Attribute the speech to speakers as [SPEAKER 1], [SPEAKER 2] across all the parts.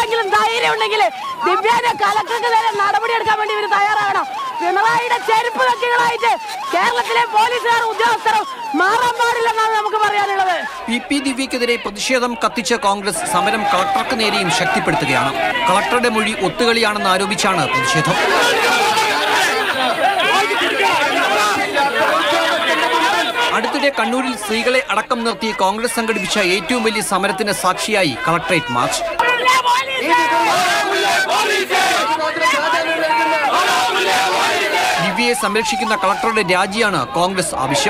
[SPEAKER 1] ആർക്കെങ്കിലും ധൈര്യം ഉണ്ടെങ്കിൽ ദിവ്യാന്റെ കലക്കർക്ക് നേരെ നടപടിയെടുക്കാൻ വേണ്ടി ഇവർ തയ്യാറാകണം പിണറായിയുടെ ചെരുപ്പ് കക്കികളായിട്ട് കേരളത്തിലെ പോലീസുകാർ ഉദ്യോഗസ്ഥരും മാറാൻ പാടില്ലെന്നാണ് നമുക്ക് പറയാനുള്ളത്
[SPEAKER 2] പി പി ദിവ്യക്കെതിരെ പ്രതിഷേധം കത്തിച്ച കോൺഗ്രസ് സമരം കളക്ടർക്ക് നേരെയും ശക്തിപ്പെടുത്തുകയാണ് കളക്ടറുടെ മൊഴി ഒത്തുകളിയാണെന്ന് ആരോപിച്ചാണ് പ്രതിഷേധം അടുത്തിടെ കണ്ണൂരിൽ സ്ത്രീകളെ അടക്കം നിർത്തി കോൺഗ്രസ് സംഘടിപ്പിച്ച ഏറ്റവും വലിയ സമരത്തിന് സാക്ഷിയായി കളക്ടറേറ്റ് മാർച്ച് ദിവ്യയെ സംരക്ഷിക്കുന്ന കളക്ടറുടെ രാജിയാണ് കോൺഗ്രസ് ആവശ്യം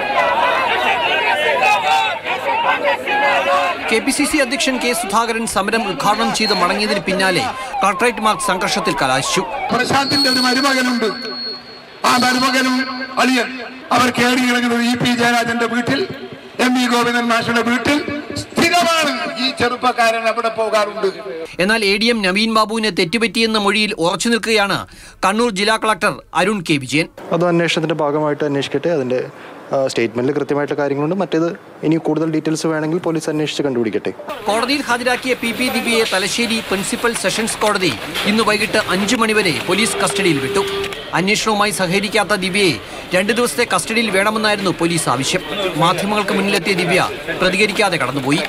[SPEAKER 2] കെ പി സി സി അധ്യക്ഷൻ കെ സുധാകരൻ സമരം ഉദ്ഘാടനം ചെയ്ത് മടങ്ങിയതിന് പിന്നാലെ കളക്ടറേറ്റ് മാർച്ച് സംഘർഷത്തിൽ കലാശിച്ചു
[SPEAKER 3] പ്രശാന്തിന്റെ ഒരു മരുമകനുണ്ട് ആ മരുമകനും അളിയൻ അവർ കയറി ഇറങ്ങുന്നത് ഇ പി ജയരാജന്റെ വീട്ടിൽ എം വി ഗോവിന്ദൻ മാഷിന്റെ വീട്ടിൽ സ്ഥിരമാണ് ഈ ചെറുപ്പക്കാരൻ അവിടെ പോകാറുണ്ട്
[SPEAKER 2] എന്നാൽ എ ഡി എം നവീൻ ബാബുവിന് തെറ്റുപറ്റിയെന്ന മൊഴിയിൽ ഉറച്ചു നിൽക്കുകയാണ് കണ്ണൂർ ജില്ലാ കളക്ടർ അരുൺ കെ വിജയൻ
[SPEAKER 4] അത് അന്വേഷണത്തിന്റെ ഭാഗമായിട്ട് അന്വേഷിക്കട്ടെ അതിന്റെ സ്റ്റേറ്റ്മെന്റിൽ കൃത്യമായിട്ടുള്ള കാര്യങ്ങളുണ്ട് മറ്റേത് ഇനി കൂടുതൽ ഡീറ്റെയിൽസ് വേണമെങ്കിൽ പോലീസ് അന്വേഷിച്ച് കണ്ടുപിടിക്കട്ടെ
[SPEAKER 2] കോടതിയിൽ ഹാജരാക്കിയ പി പി ദിവ്യയെ തലശ്ശേരി പ്രിൻസിപ്പൽ സെഷൻസ് കോടതി ഇന്ന് വൈകിട്ട് അഞ്ചു മണിവരെ പോലീസ് കസ്റ്റഡിയിൽ വിട്ടു അന്വേഷണവുമായി സഹകരിക്കാത്ത ദിവ്യയെ രണ്ട് ദിവസത്തെ കസ്റ്റഡിയിൽ വേണമെന്നായിരുന്നു പോലീസ് ആവശ്യം മാധ്യമങ്ങൾക്ക് മുന്നിലെത്തിയ ദിവ്യ പ്രതികരിക്കാതെ കടന്നുപോയി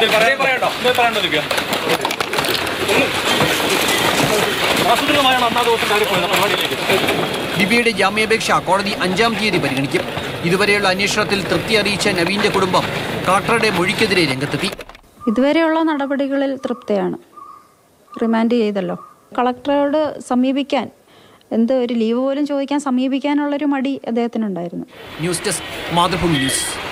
[SPEAKER 2] ദിവ്യയുടെ ജാമ്യാപേക്ഷ കോടതി അഞ്ചാം തീയതി പരിഗണിക്കും ഇതുവരെയുള്ള അന്വേഷണത്തിൽ തൃപ്തി അറിയിച്ച നവീന്റെ കുടുംബം കളക്ടറുടെ മൊഴിക്കെതിരെ രംഗത്തെത്തി
[SPEAKER 5] ഇതുവരെയുള്ള നടപടികളിൽ തൃപ്തയാണ് റിമാൻഡ് ചെയ്തല്ലോ കളക്ടറോട് സമീപിക്കാൻ എന്ത് ഒരു ലീവ് പോലും ചോദിക്കാൻ സമീപിക്കാനുള്ളൊരു മടി അദ്ദേഹത്തിനുണ്ടായിരുന്നു
[SPEAKER 2] ന്യൂസ് ഡെസ്ക് മാതൃഭൂമി ന്യൂസ്